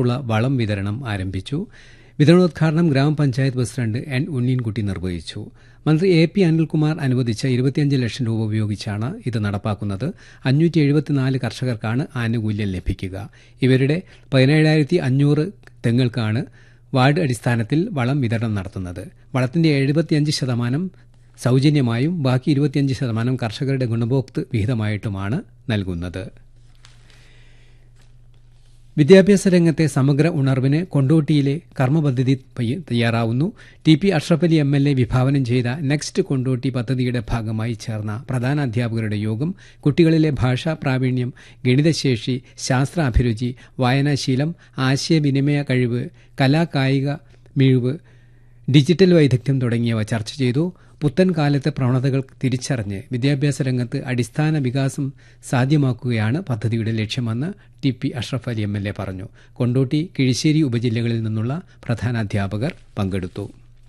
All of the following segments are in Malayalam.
കർഷകർക്കുള്ള വളം വിതരണം ആരംഭിച്ചു വിതരണോദ്ഘാടനം ഗ്രാമപഞ്ചായത്ത് പ്രസിഡന്റ് എൻ ഉണ്ണീൻകുട്ടി നിർവഹിച്ചു മന്ത്രി എ പി അനിൽകുമാർ അനുവദിച്ച ഇരുപത്തിയഞ്ച് ലക്ഷം രൂപ ഉപയോഗിച്ചാണ് ഇത് നടപ്പാക്കുന്നത് അഞ്ഞൂറ്റി എഴുപത്തിനാല് കർഷകർക്കാണ് ആനുകൂല്യം ലഭിക്കുക ഇവരുടെ പതിനേഴായിരത്തി അഞ്ഞൂറ് തെങ്ങുകൾക്കാണ് വാർഡ് അടിസ്ഥാനത്തിൽ വളം വിതരണം നടത്തുന്നത് വളത്തിന്റെ എഴുപത്തിയഞ്ച് ശതമാനം സൌജന്യമായും ബാക്കി ഇരുപത്തിയഞ്ച് ശതമാനം കർഷകരുടെ ഗുണഭോക്തൃ വിഹിതമായിട്ടുമാണ് നൽകുന്നത് വിദ്യാഭ്യാസ രംഗത്തെ സമഗ്ര ഉണർവിന് കൊണ്ടോട്ടിയിലെ കർമ്മപദ്ധതി തയ്യാറാവുന്നു T P Ashraf Ali M L A വിഭാവനം ചെയ്ത നെക്സ്റ്റ് കൊണ്ടോട്ടി പദ്ധതിയുടെ ഭാഗമായി ചേർന്ന പ്രധാന അധ്യാപകരുടെ യോഗം കുട്ടികളിലെ ഭാഷാ പ്രാവീണ്യം ഗണിതശേഷി ശാസ്ത്ര അഭിരുചി വായനാശീലം ആശയവിനിമയ കഴിവ് കലാകായിക മിഴിവ് ഡിജിറ്റൽ വൈദഗ്ധ്യം തുടങ്ങിയവ ചർച്ച ചെയ്തു പുത്തൻ കാലത്തെ പ്രവണതകൾ തിരിച്ചറിഞ്ഞ് വിദ്യാഭ്യാസ രംഗത്ത് അടിസ്ഥാന വികാസം സാധ്യമാക്കുകയാണ് പദ്ധതിയുടെ ലക്ഷ്യമെന്ന് T P Ashraf Ali M L A പറഞ്ഞു കൊണ്ടോട്ടി കിഴിശ്ശേരി ഉപജില്ലകളിൽ നിന്നുള്ള പ്രധാനാധ്യാപകർ പങ്കെടുത്തു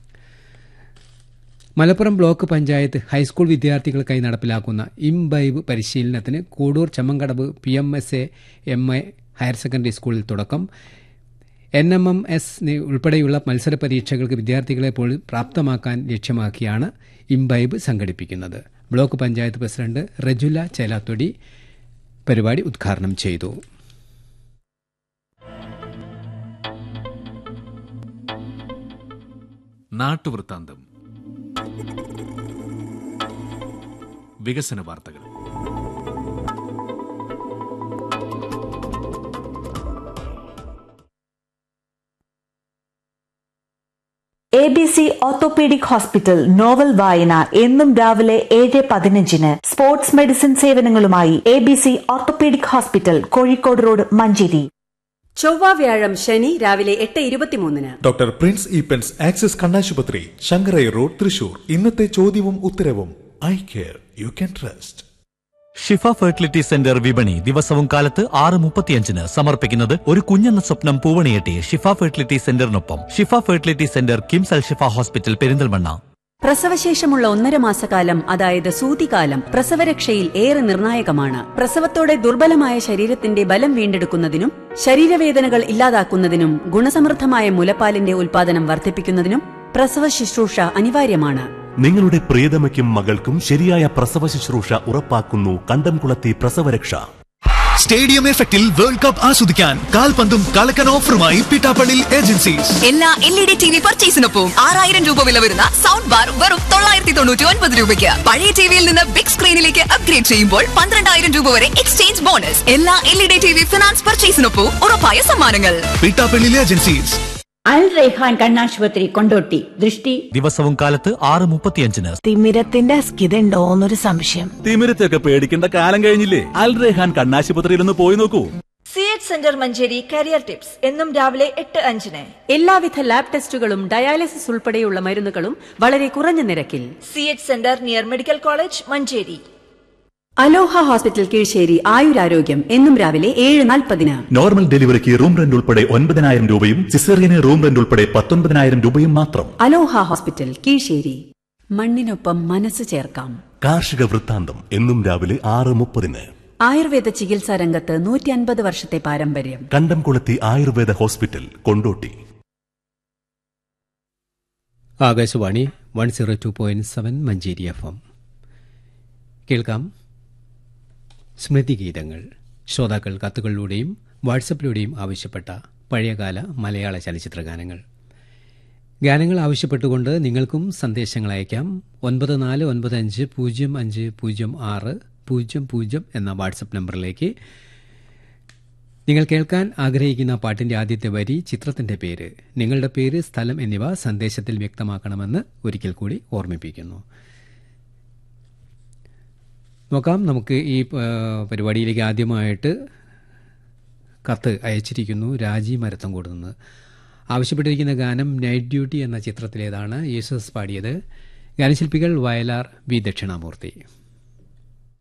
മലപ്പുറം ബ്ലോക്ക് പഞ്ചായത്ത് ഹൈസ്കൂൾ വിദ്യാർത്ഥികൾക്കായി നടപ്പിലാക്കുന്ന ഇംബൈബ് പരിശീലനത്തിന് Koodur Chammankadavu P M S A M I higher secondary സ്കൂളിൽ തുടക്കം എൻ എം എം എസ് ഉൾപ്പെടെയുള്ള മത്സര പരീക്ഷകൾക്ക് വിദ്യാർത്ഥികളെ പ്രാപ്തമാക്കാൻ ലക്ഷ്യമാക്കിയാണ് ഇംബൈബ് സംഘടിപ്പിക്കുന്നത് ബ്ലോക്ക് പഞ്ചായത്ത് പ്രസിഡന്റ് റജുല ചേലാത്തൊടി പരിപാടി ഉദ്ഘാടനം ചെയ്തു നാട്ടുവൃത്താന്തം വികസന വാർത്തകൾ A B C orthopaedic hospital novel വായന എന്നും രാവിലെ ഏഴ് പതിനഞ്ചിന് സ്പോർട്സ് മെഡിസിൻ സേവനങ്ങളുമായി A B C orthopaedic hospital Kozhikode road Manjeri ചൊവ്വ വ്യാഴം ശനി രാവിലെ എട്ട് ഇരുപത്തിമൂന്നിന് ഡോക്ടർ പ്രിൻസ് ഈപ്പൻസ് ആക്സിസ് കണ്ണാശുപത്രി ശങ്കരൈ റോഡ് തൃശൂർ ഇന്നത്തെ ചോദ്യവും ഉത്തരവും I care you can trust Shifa fertility centre വിപണി ദിവസവും കാലത്ത് ആറ് മുപ്പത്തിയഞ്ചിന് സമർപ്പിക്കുന്നത് ഒരു കുഞ്ഞെന്ന സ്വപ്നം പൂവണിയെട്ടി ഷിഫ ഫെർട്ടിലിറ്റി സെന്ററിനൊപ്പം Shifa fertility centre KIMS Al Shifa hospital Perinthalmanna പ്രസവശേഷമുള്ള ഒന്നര മാസക്കാലം അതായത് സൂതികാലം പ്രസവരക്ഷയിൽ ഏറെ നിർണായകമാണ് പ്രസവത്തോടെ ദുർബലമായ ശരീരത്തിന്റെ ബലം വീണ്ടെടുക്കുന്നതിനും ശരീരവേദനകൾ ഇല്ലാതാക്കുന്നതിനും ഗുണസമൃദ്ധമായ മുലപ്പാലിന്റെ ഉൽപാദനം വർദ്ധിപ്പിക്കുന്നതിനും പ്രസവ ശുശ്രൂഷ അനിവാര്യമാണ് നിങ്ങളുടെ പ്രിയതമയ്ക്കും മകൾക്കും ശരിയായ പ്രസവ ശുശ്രൂഷ ഉറപ്പാക്കുന്നു കണ്ടംകുളത്തി പ്രസവരക്ഷ സ്റ്റേഡിയം എഫക്റ്റിൽ വേൾഡ് കപ്പ് ആസ്വദിക്കാൻ കാൽപന്തും കളക്കൻ ഓഫറുമായി പിട്ടാപ്പള്ളി ഏജൻസീസ് എല്ലാ L E D T V പർച്ചേസിനൊപ്പം ആറായിരം രൂപ വില വരുന്ന സൗണ്ട് ബാർ വെറും തൊള്ളായിരത്തി തൊണ്ണൂറ്റി ഒൻപത് രൂപയ്ക്ക് പഴയ ടിവിയിൽ നിന്ന് ബിഗ് സ്ക്രീനിലേക്ക് അപ്ഗ്രേഡ് ചെയ്യുമ്പോൾ പന്ത്രണ്ടായിരം രൂപ വരെ എക്സ്ചേഞ്ച് ബോണസ് എല്ലാ L E D T V finance പർച്ചേസിനൊപ്പം ഉറപ്പായ സമ്മാനങ്ങൾ പിട്ടാപ്പള്ളി ഏജൻസീസ് അൽ റൈഹാൻ കണ്ണാശുപത്രി കൊണ്ടോട്ടി ദൃഷ്ടി ദിവസവും കാലത്ത് ആറ് മുപ്പത്തിയഞ്ചിന് തിമിരത്തിന്റെ അസ്കിതണ്ടോന്നൊരു സംശയം തിമിരത്തൊക്കെ പേടിക്കേണ്ട കാലം കഴിഞ്ഞില്ലേ അൽ റെഹാൻ കണ്ണാശുപത്രിയിൽ ഒന്ന് പോയി നോക്കൂ C H centre Manjeri career tips എന്നും രാവിലെ എട്ട് അഞ്ചിന് എല്ലാവിധ ലാബ് ടെസ്റ്റുകളും ഡയാലിസിസ് ഉൾപ്പെടെയുള്ള മരുന്നുകളും വളരെ കുറഞ്ഞ നിരക്കിൽ C H centre near medical college Manjeri Aloha hospital Keezhissery ആയുരാരോഗ്യം എന്നും രാവിലെ ഏഴ് നാൽപ്പതിന് നോർമൽ ഡെലിവറിക്ക് റൂം റെന്റ് ഉൾപ്പെടെ ഒൻപതിനായിരം രൂപയും സിസേറിയന് റൂം റെന്റ് ഉൾപ്പെടെ പത്തൊൻപതിനായിരം രൂപയും മാത്രം അലോഹ ഹോസ്പിറ്റൽ കീഴ്ശ്ശേരി മണ്ണിനൊപ്പം മനസ്സ് ചേർക്കാം കാർഷിക വൃത്താന്തം എന്നും രാവിലെ ആറ് മുപ്പതിന് ആയുർവേദ ചികിത്സാ രംഗത്ത് നൂറ്റി അൻപത് വർഷത്തെ പാരമ്പര്യം Kandamkulathy Ayurveda hospital Kondotty Akashvani one zero two point seven Manjeri F M കേൾക്കാം സ്മൃതിഗീതങ്ങൾ ശ്രോതാക്കൾ കത്തുകളിലൂടെയും വാട്സപ്പിലൂടെയും ആവശ്യപ്പെട്ട പഴയകാല മലയാള ചലച്ചിത്ര ഗാനങ്ങൾ ഗാനങ്ങൾ ആവശ്യപ്പെട്ടുകൊണ്ട് നിങ്ങൾക്കും സന്ദേശങ്ങൾ അയക്കാം ഒൻപത് നാല് ഒൻപത് അഞ്ച് പൂജ്യം അഞ്ച് പൂജ്യം ആറ് പൂജ്യം പൂജ്യം എന്ന വാട്സപ്പ് നമ്പറിലേക്ക് നിങ്ങൾ കേൾക്കാൻ ആഗ്രഹിക്കുന്ന പാട്ടിന്റെ ആദ്യത്തെ വരി ചിത്രത്തിന്റെ പേര് നിങ്ങളുടെ പേര് സ്ഥലം എന്നിവ സന്ദേശത്തിൽ വ്യക്തമാക്കണമെന്ന് ഒരിക്കൽ കൂടി ഓർമ്മിപ്പിക്കുന്നു നോക്കാം നമുക്ക് ഈ പരിപാടിയിലേക്ക് ആദ്യമായിട്ട് കത്ത് അയച്ചിരിക്കുന്നു രാജി മരത്തങ്കോട് നിന്ന് ആവശ്യപ്പെട്ടിരിക്കുന്ന ഗാനം നൈറ്റ് ഡ്യൂട്ടി എന്ന ചിത്രത്തിലേതാണ് യേശുദാസ് പാടിയത് ഗാനശില്പികൾ വയലാർ വി ദക്ഷിണാമൂർത്തി